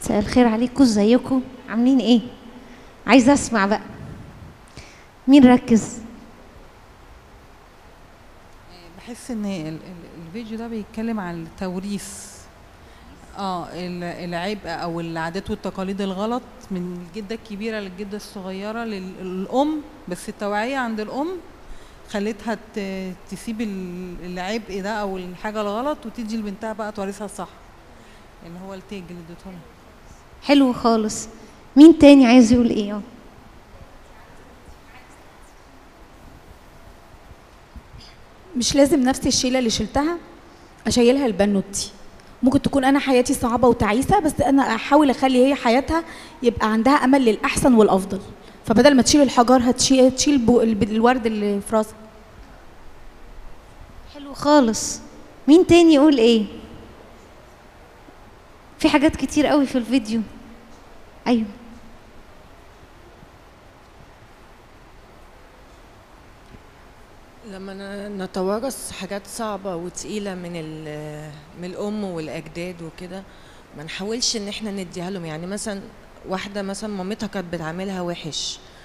مساء الخير عليكم ازيكم عاملين ايه عايزه اسمع بقى مين ركز بحس ان ال- ال- الفيديو ده بيتكلم عن التوريث اه ال- العبء او العادات والتقاليد الغلط من الجده الكبيره للجده الصغيره لل- للام بس التوعيه عند الام خلتها ت- تسيب ال- العبء ده او الحاجه الغلط وتدي لبنتها بقى تورثها الصح اللي هو التاج اللي اديته لها حلو خالص مين تاني عايز يقول ايه اه مش لازم نفس الشيله اللي شلتها اشيلها لبنوتي ممكن تكون انا حياتي صعبه وتعيسه بس انا احاول اخلي هي حياتها يبقى عندها امل للاحسن والافضل فبدل ما تشيل الحجر هتشيل تشيل بو- الب- الورد اللي في راسها حلو خالص مين تاني يقول ايه في حاجات كتير قوي في الفيديو ايوه لما ن- نتوارث حاجات صعبة وتقيلة من ال- من الأم والأجداد وكده ما نحاولش إن إحنا نديها لهم يعني مثلا واحدة مثلا مامتها كانت بتعاملها وحش